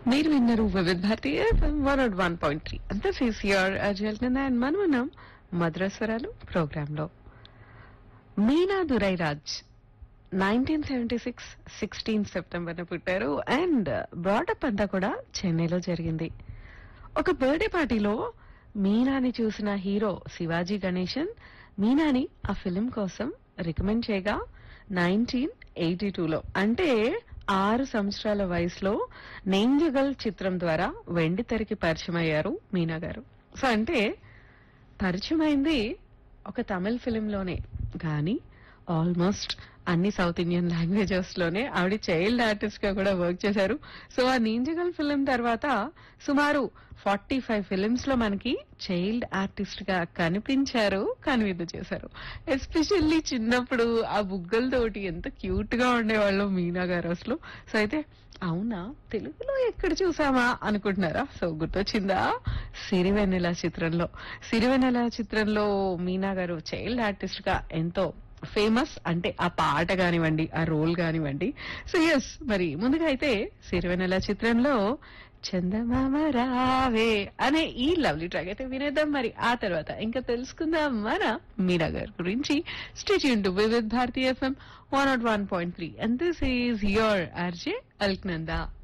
మీరు విన్నారు Vividh Bharati one not one point three అంతా సిసిఆర్ అజల్ అండ్ మనం ఉన్నాం మద్రస్వరాలు ప్రోగ్రామ్ లో Meena Durairaj nineteen seventy six sixteen September పుట్టారు అండ్ బ్రాడప్ అంతా కూడా చెన్నైలో జరిగింది ఒక బర్త్డే పార్టీలో మీనాని చూసిన హీరో శివాజీ గణేశన్ మీనాని ఆ ఫిలిం కోసం రికమెండ్ చేయగా నైన్టీన్ ఎయిటీ టూలో అంటే ఆరు సంవత్సరాల వయసులో నేంజగల్ చిత్రం ద్వారా వెండి తెరకి పరిచయం అయ్యారు మీనా గారు సో అంటే పరిచయం అయింది ఒక తమిళ్ ఫిలింలోనే కానీ ఆల్మోస్ట్ అన్ని సౌత్ ఇండియన్ లాంగ్వేజెస్ లోనే ఆవిడ చైల్డ్ ఆర్టిస్ట్ గా కూడా వర్క్ చేశారు సో ఆ నీంజగల్ ఫిలిం తర్వాత సుమారు ఫార్టీ ఫైవ్ ఫిలిమ్స్ లో మనకి చైల్డ్ ఆర్టిస్ట్ గా కనిపించారు కనువిందు చేశారు ఎస్పెషల్లీ చిన్నప్పుడు ఆ బుగ్గలతోటి ఎంత క్యూట్ గా ఉండేవాళ్ళు మీనా గారు అసలు సో అయితే అవునా తెలుగులో ఎక్కడ చూసామా అనుకుంటున్నారా సో గుర్తొచ్చిందా సిరివెన్నెల చిత్రంలో సిరివెన్నెల చిత్రంలో మీనా గారు చైల్డ్ ఆర్టిస్ట్ గా ఎంతో ఫేమస్ అంటే ఆ పాట కానివ్వండి ఆ రోల్ కానివ్వండి సో ఎస్ మరి ముందుగా అయితే సిరివెన్నెల చిత్రంలో చందమామ రావే అనే ఈ లవ్లీ ట్రాక్ అయితే వినేద్దాం మరి ఆ తర్వాత ఇంకా తెలుసుకుందాం మన మీరా గారి గురించి state to Vividh Bharati FM one not one point three and this is your RJ Alaknanda